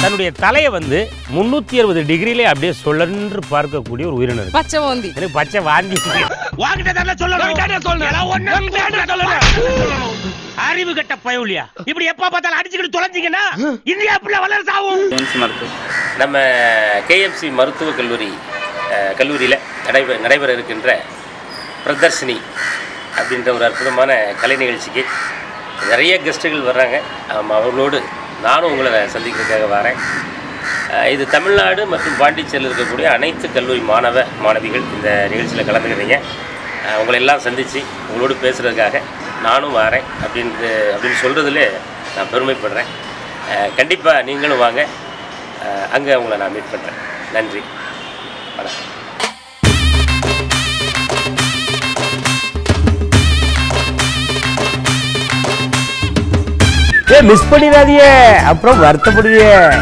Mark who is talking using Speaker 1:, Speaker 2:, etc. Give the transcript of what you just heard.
Speaker 1: தன்னுடைய தலையை வந்து முன்னூத்தி அறுபது டிகிரிலே அப்படியே சொல்லன்று பார்க்கக்கூடிய ஒரு உயிரினர் இருக்கு.
Speaker 2: பச்சை ஓந்தி
Speaker 1: எனக்கு பச்சை வாந்தி அறிவு கட்ட பயவுலியா இப்படி எப்ப பார்த்தாலும் அடிச்சுக்கிட்டு தொலைஞ்சிங்கன்னா இந்தியா புள்ள வளர்ச்சி ஆகும்
Speaker 3: நம்ம கேஎம்சி மருத்துவக் கல்லூரி அஹ், கல்லூரியில் நடைபெற நடைபெற இருக்கின்ற பிரதர்ஷினி அப்படின்ற ஒரு அற்புதமான கலை நிகழ்ச்சிக்கு நிறைய கெஸ்ட்டுகள் வர்றாங்க ஆமா, அவர்களோடு நானும் உங்களை சந்திக்கிறதுக்காக வரேன் அஹ், இது தமிழ்நாடு மற்றும் பாண்டிச்சேரியில் இருக்கக்கூடிய அனைத்து கல்லூரி மாணவ மாணவிகள் இந்த நிகழ்ச்சியில் கலந்துக்கிறீங்க அஹ், உங்களை எல்லாம் சந்தித்து உங்களோடு பேசுகிறதுக்காக நானும் வரேன் அப்படின்ட்டு அப்படின்னு சொல்கிறதுல நான் பெருமைப்படுறேன் கண்டிப்பாக நீங்களும் வாங்க அங்கே உங்களை நான் மீட் பண்ணுறேன் நன்றி வணக்கம்
Speaker 1: மிஸ் பண்ணிடாதீங்க அப்புறம் வருத்தப்படுவீங்க